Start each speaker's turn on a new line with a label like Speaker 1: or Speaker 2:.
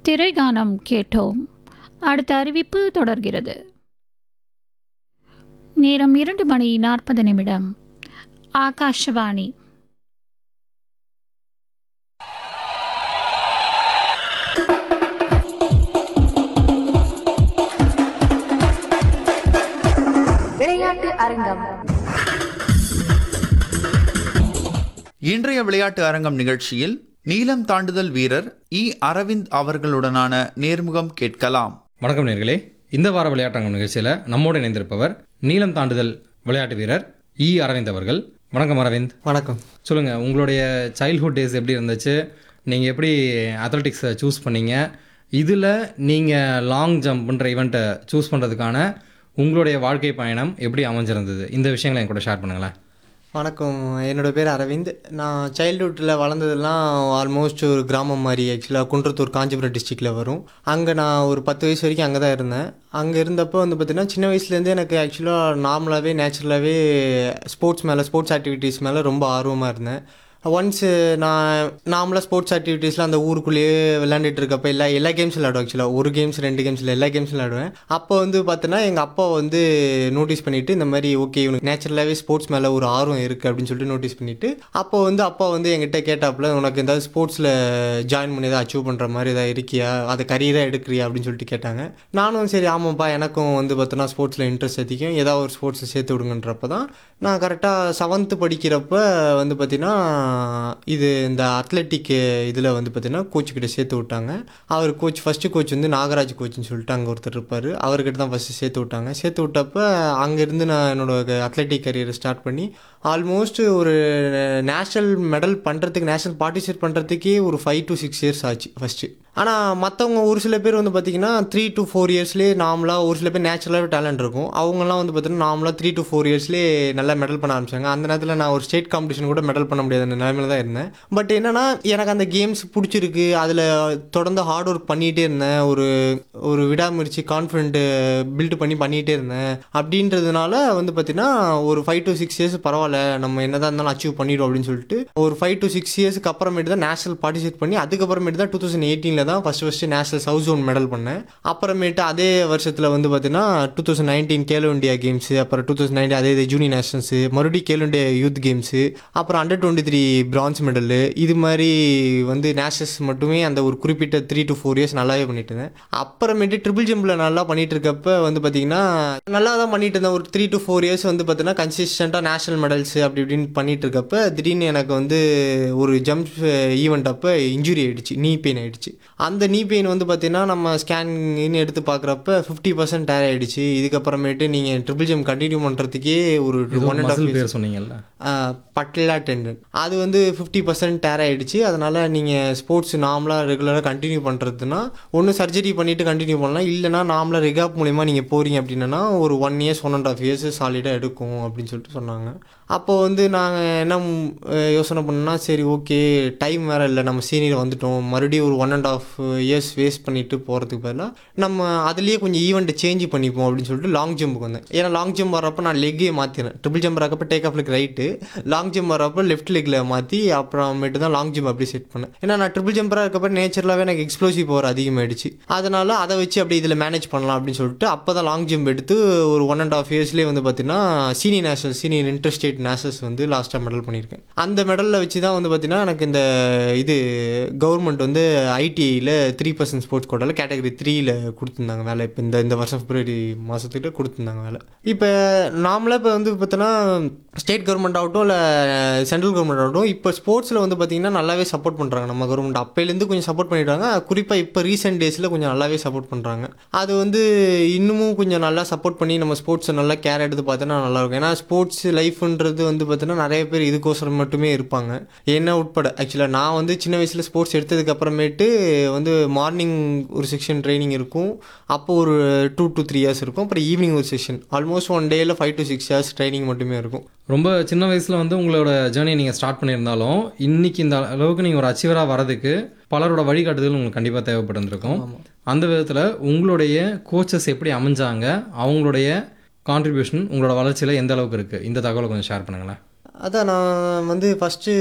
Speaker 1: திரைகானம் கேட்டோம் அடுத்த அறிவிப்பு தொடர்கிறது நேரம் இரண்டு மணி நாற்பது நிமிடம் ஆகாஷவாணி
Speaker 2: விளையாட்டு அரங்கம்
Speaker 3: இன்றைய விளையாட்டு அரங்கம் நிகழ்ச்சியில் நீளம் தாண்டுதல் வீரர் இ அரவிந்த் அவர்களுடனான நேர்முகம் கேட்கலாம்
Speaker 4: வணக்கம் நேர்களே இந்த வார விளையாட்டரங்கம் நிகழ்ச்சியில் நம்மோடு இணைந்திருப்பவர் நீளம் தாண்டுதல் விளையாட்டு வீரர் இ அரவிந்த் அவர்கள் வணக்கம் அரவிந்த்
Speaker 5: வணக்கம்
Speaker 4: சொல்லுங்கள் உங்களுடைய சைல்ட்ஹுட் டேஸ் எப்படி இருந்துச்சு நீங்கள் எப்படி அத்லெட்டிக்ஸை சூஸ் பண்ணீங்க இதில் நீங்கள் லாங் ஜம்ப்ன்ற ஈவெண்ட்டை சூஸ் பண்ணுறதுக்கான உங்களுடைய வாழ்க்கை பயணம் எப்படி அமைஞ்சிருந்தது இந்த விஷயங்களை என் கூட ஷேர் பண்ணுங்களேன்
Speaker 5: வணக்கம் என்னோட பேர் அரவிந்த் நான் சைல்ட்ஹுட்டில் வளர்ந்ததெல்லாம் ஆல்மோஸ்ட் ஒரு கிராமம் மாதிரி ஆக்சுவலாக குன்றத்தூர் காஞ்சிபுரம் டிஸ்ட்ரிக்டில் வரும் அங்கே நான் ஒரு பத்து வயசு வரைக்கும் அங்கே தான் இருந்தேன் அங்கே இருந்தப்போ வந்து பார்த்திங்கன்னா சின்ன வயசுலேருந்தே எனக்கு ஆக்சுவலாக நார்மலாகவே நேச்சுரலாகவே ஸ்போர்ட்ஸ் மேலே ஸ்போர்ட்ஸ் ஆக்டிவிட்டீஸ் மேலே ரொம்ப ஆர்வமாக இருந்தேன் ஒன்ஸு நான் நார்மலாக ஸ்போர்ட்ஸ் ஆக்டிவிட்டீஸில் அந்த ஊருக்குள்ளேயே விளையாண்டுட்டு இருக்கப்ப எல்லா எல்லா கேம்ஸ் விளையாடுவேன் ஆக்சுவலாக ஒரு கேம்ஸ் ரெண்டு கேம்ஸ் இல்லை எல்லா கேம்ஸ் விளையாடுவேன் அப்போ வந்து பார்த்தோன்னா எங்கள் அப்பா வந்து நோட்டீஸ் பண்ணிவிட்டு இந்த மாதிரி ஓகே இவனுக்கு நேச்சுரலாகவே ஸ்போர்ட்ஸ் மேலே ஒரு ஆர்வம் இருக்குது அப்படின்னு சொல்லிட்டு நோட்டீஸ் பண்ணிவிட்டு அப்போ வந்து அப்பா வந்து என்கிட்ட கேட்டாப்புல உனக்கு ஏதாவது ஸ்போர்ட்ஸில் ஜாயின் பண்ணி ஏதாவது அச்சீவ் பண்ணுற மாதிரி ஏதாவது இருக்கியா அதை கரியராக எடுக்கிறியா அப்படின்னு சொல்லிட்டு கேட்டாங்க நானும் சரி ஆமாப்பா எனக்கும் வந்து பார்த்தோன்னா ஸ்போர்ட்ஸில் இன்ட்ரெஸ்ட் அதிகம் ஏதாவது ஒரு ஸ்போர்ட்ஸை சேர்த்து விடுங்கன்றப்ப தான் நான் கரெக்டாக செவன்த்து படிக்கிறப்ப வந்து பார்த்தீங்கன்னா இது இந்த அத்லெட்டிக் இதில் வந்து பார்த்தீங்கன்னா கோச் கிட்ட சேர்த்து விட்டாங்க அவர் கோச் ஃபஸ்ட்டு கோச் வந்து நாகராஜ் கோச்னு சொல்லிட்டு அங்கே ஒருத்தர் இருப்பார் அவர்கிட்ட தான் ஃபஸ்ட்டு சேர்த்து விட்டாங்க சேர்த்து விட்டப்ப அங்கேருந்து நான் என்னோட அத்லெட்டிக் கரியரை ஸ்டார்ட் பண்ணி ஆல்மோஸ்ட் ஒரு நேஷ்னல் மெடல் பண்ணுறதுக்கு நேஷ்னல் பார்ட்டிசிபேட் பண்ணுறதுக்கே ஒரு ஃபைவ் டு சிக்ஸ் இயர்ஸ் ஆச்சு ஃபஸ்ட்டு ஆனால் மற்றவங்க ஒரு சில பேர் வந்து பார்த்திங்கன்னா த்ரீ டு ஃபோர் இயர்ஸ்லேயே நார்மலாக ஒரு சில பேர் நேச்சுரலாகவே டேலண்ட் இருக்கும் அவங்கெல்லாம் வந்து பார்த்தீங்கன்னா நார்மலாக த்ரீ டு ஃபோர் இயர்ஸ்லேயே நல்லா மெடல் பண்ண ஆரம்பிச்சாங்க அந்த நேரத்தில் நான் ஒரு ஸ்டேட் காம்படிஷன் கூட மெடல் பண்ண முடியாத நிலைமையில தான் இருந்தேன் பட் என்னன்னா எனக்கு அந்த கேம்ஸ் பிடிச்சிருக்கு அதில் தொடர்ந்து ஹார்ட் ஒர்க் பண்ணிகிட்டே இருந்தேன் ஒரு ஒரு விடாமுயற்சி கான்ஃபிடென்ட் பில்ட் பண்ணி பண்ணிகிட்டே இருந்தேன் அப்படின்றதுனால வந்து பார்த்தீங்கன்னா ஒரு ஃபைவ் டு சிக்ஸ் இயர்ஸ் பரவாயில்ல நம்ம என்னதான் இருந்தாலும் அச்சீவ் பண்ணிடும் அப்படின்னு சொல்லிட்டு ஒரு ஃபைவ் டு சிக்ஸ் இயர்ஸ்க்கு அப்புறமேட்டு தான் நேஷனல் பார்ட்டிசிபேட் பண்ணி அதுக்கப்புறமேட்டு தான் டூ தௌசண்ட் எயிட்டீனில் தான் first first national south zone medal பண்ணேன் அப்புறமேட்டு அதே வருஷத்தில் வந்து பார்த்தீங்கன்னா two thousand nineteen Khelo India games அப்புறம் டூ தௌசண்ட் நைன்டீன் அதே இது ஜூனியர் நேஷனல்ஸு மறுபடியும் கேலோ இந்தியா யூத் கேம்ஸு அப்புறம் under twenty three bronze medal இது மாதிரி வந்து நேஷனல்ஸ் மட்டுமே அந்த ஒரு குறிப்பிட்ட த்ரீ டு ஃபோர் இயர்ஸ் நல்லாவே பண்ணிட்டு இருந்தேன் அப்புறமேட்டு ட்ரிபிள் ஜம்பில் நல்லா பண்ணிட்டு இருக்கப்ப வந்து பார்த்தீங்கன்னா நல்லா தான் பண்ணிட்டு இருந்தேன் ஒரு த்ரீ டு ஃபோர் இயர்ஸ் வந்து பார்த்தீங்கன்னா கன்சிஸ்டண்ட்டாக நேஷனல் மெடல்ஸ் அப்படி இப்படின்னு பண்ணிட்டு இருக்கப்ப திடீர்னு எனக்கு வந்து ஒரு ஜம்ப் ஈவெண்ட் அப்போ இன்ஜுரி ஆயிடுச்சு நீ பெயின் ஆயிடுச்சு அந்த நீ பெயின் வந்து பார்த்தீங்கன்னா நம்ம ஸ்கேன் எடுத்து பார்க்குறப்ப ஃபிஃப்டி பர்சன்ட் டயர் ஆயிடுச்சு இதுக்கப்புறமேட்டு நீங்கள் ட்ரிபிள் ஜம்ப் கண்டினியூ பண்ணுறதுக்கே ஒரு ஒன் அண்ட்
Speaker 4: மசில்
Speaker 5: ஆஃப்
Speaker 4: பேர் சொன்னீங்கல்ல
Speaker 5: பட்லா டெண்டன் அது வந்து ஃபிஃப்டி பர்சன்ட் டேர் ஆகிடுச்சு அதனால் நீங்கள் ஸ்போர்ட்ஸ் நார்மலாக ரெகுலராக கண்டினியூ பண்ணுறதுனா ஒன்று சர்ஜரி பண்ணிவிட்டு கண்டினியூ பண்ணலாம் இல்லைனா நார்மலாக ரிகாப் மூலிமா நீங்கள் போகிறீங்க அப்படின்னா ஒரு one years one and half years சாலிடாக எடுக்கும் அப்படின்னு சொல்லிட்டு சொன்னாங்க அப்போ வந்து நாங்கள் என்ன ம், அஹ், யோசனை பண்ணோம்னா சரி ஓகே டைம் வேறு இல்லை நம்ம சீனியர் வந்துட்டோம் மறுபடியும் ஒரு one and half years waste பண்ணிட்டு போகிறதுக்கு பதிலாக நம்ம அதுலேயே கொஞ்சம் ஈவெண்ட்டை சேஞ்ச் பண்ணிப்போம் அப்படின்னு சொல்லிட்டு லாங் ஜம்புக்கு வந்தேன் ஏன்னா லாங் ஜம்ப் வரப்போ நான் லெக்கே மாற்றினேன் ட்ரிபிள் ஜம்ப் வரப்போ take off leg right long jump வரப்போ லெஃப்ட் லெக்கில் மாற்றி அப்புறமேட்டு தான் லாங் ஜம்ப் அப்படி செட் பண்ணேன் ஏன்னா நான் ட்ரிபிள் ஜம்பராக இருக்கப்ப நேச்சுரலாகவே எனக்கு எக்ஸ்ப்ளோசிவ் பவர் அதிகமாகிடுச்சு அதனால் அதை வச்சு அப்படி இதில் மேனேஜ் பண்ணலாம் அப்படின்னு சொல்லிட்டு அப்போ தான் லாங் ஜம்ப் எடுத்து ஒரு ஒன் அண்ட் ஆஃப் இயர்ஸ்லேயே வந்து பார்த்தீங்கன்னா senior national senior inter state nationals வந்து லாஸ்ட்டாக மெடல் பண்ணியிருக்கேன் அந்த மெடலில் வச்சு தான் வந்து பார்த்தீங்கன்னா எனக்கு இந்த இது கவர்மெண்ட் வந்து ஐடிஐயில் த்ரீ பர்சன்ட் ஸ்போர்ட்ஸ் கோட்டாவில் கேட்டகரி த்ரீயில் கொடுத்துருந்தாங்க வேலை இப்போ இந்த இந்த வருஷம் பிப்ரவரி மாதத்துக்கிட்ட கொடுத்துருந்தாங்க வேலை இப்போ நார்மலாக இப்போ வந்து பார்த்தோன்னா ஸ்டேட் கவர்மெண்ட் ஆகட்டும் இல்லை சென்ட்ரல் கவர்மெண்ட் ஆகட்டும் இப்போ ஸ்போர்ட்ஸில் வந்து பார்த்தீங்கன்னா நல்லாவே சப்போர்ட் பண்ணுறாங்க நம்ம கவர்மெண்ட் அப்போலேருந்து கொஞ்சம் சப்போர்ட் பண்ணிடுறாங்க குறிப்பாக இப்போ ரீசெண்ட் டேஸில் கொஞ்சம் நல்லாவே சப்போர்ட் பண்ணுறாங்க அது வந்து இன்னமும் கொஞ்சம் நல்லா சப்போர்ட் பண்ணி நம்ம ஸ்போர்ட்ஸை நல்லா கேர் எடுத்து பார்த்தோன்னா நல்லாயிருக்கும் ஏன்னா ஸ்போர்ட்ஸ் லைஃப்ன்றது வந்து பார்த்தீங்கன்னா நிறைய பேர் இதுக்கோசரம் மட்டுமே இருப்பாங்க என்ன உட்பட ஆக்சுவலாக நான் வந்து சின்ன வயசில் ஸ்போர்ட்ஸ் எடுத்ததுக்கு அப்புறமேட்டு வந்து மார்னிங் ஒரு செக்ஷன் ட்ரைனிங் இருக்கும் அப்போ ஒரு டூ டு த்ரீ இயர்ஸ் இருக்கும் அப்புறம் ஈவினிங் ஒரு செஷன் ஆல்மோஸ்ட் ஒன் டேயில் five to six years training மட்டுமே இருக்கும்
Speaker 4: ரொம்ப சின்ன வயசில் வந்து உங்களோட ஜேர்னி நீங்கள் ஸ்டார்ட் பண்ணியிருந்தாலும் இன்னைக்கு இந்த அளவுக்கு நீங்கள் ஒரு அச்சீவராக வரதுக்கு பலரோட வழிகாட்டுதல் உங்களுக்கு கண்டிப்பாக தேவைப்பட்டிருந்திருக்கும் அந்த விதத்தில் உங்களுடைய கோச்சஸ் எப்படி அமைஞ்சாங்க அவங்களுடைய கான்ட்ரிபியூஷன் உங்களோட வளர்ச்சியில் எந்த அளவுக்கு இருக்குது இந்த தகவலை கொஞ்சம் ஷேர் பண்ணுங்களேன்
Speaker 5: அதான் நான் வந்து ஃபஸ்ட்டு